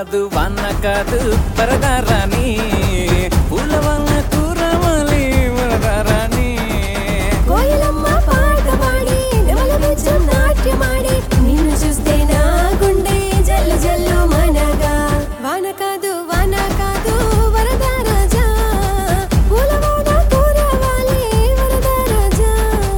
కాదు వాన కాదు వరదారాని పూల వల్ల కూరవాలి వరదారాని కోయిలమ్మ పాట పాడి నెమలి బెచ్చం నాట్యమాడి నిన్ను చూస్తే నా గుండె జల్లు జల్లు మనగా వాన కాదు వాన కాదు వరద రాజా పూలవాన కూరవాలి వరద రాజా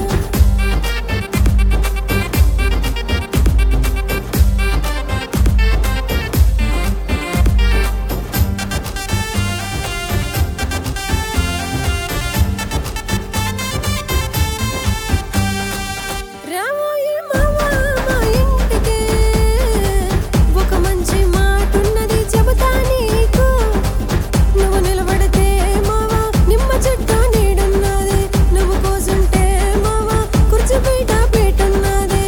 రామోయే మావా మా ఇంటికి ఒక మంచి మాటున్నది చెబుతా నీకు నువ్వు నిలబడితే మావా నిమ్మ చెట్టు నీడున్నది నువ్వు కోసుంటే మావా కుర్చీ పీట పీటున్నది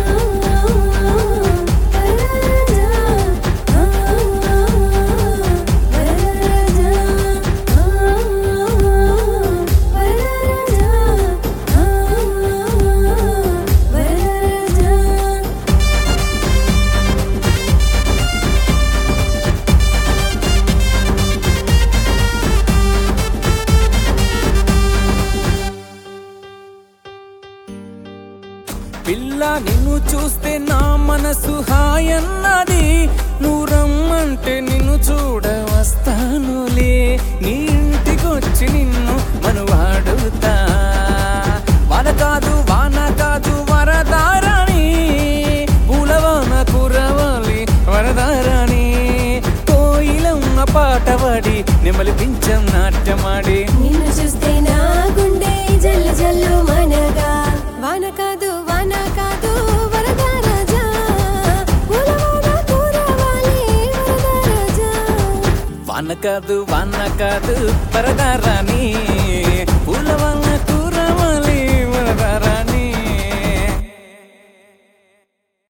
పిల్ల నిన్ను చూస్తే నా మనసు హాయన్నది నువ్వు రమ్మంటే నిన్ను చూడ వస్తానులే నీ ఇంటికొచ్చి నిన్ను మనువాడుతా వాన కాదు వాన కాదు వరదారాని పూలవాన కురవాలి వరదారాని కోయిలమ్మ పాట పాడి నెమలి పించం నాట్యమాడి నిన్ను చూస్తే నా గుండె జల్లు జల్లు మనగా వాన కాదు వాన కాదు వరద రాజా పూలవాన కూరవాలి వరద రాజా వాన కాదు వాన కాదు వరదారాని పూల వల్ల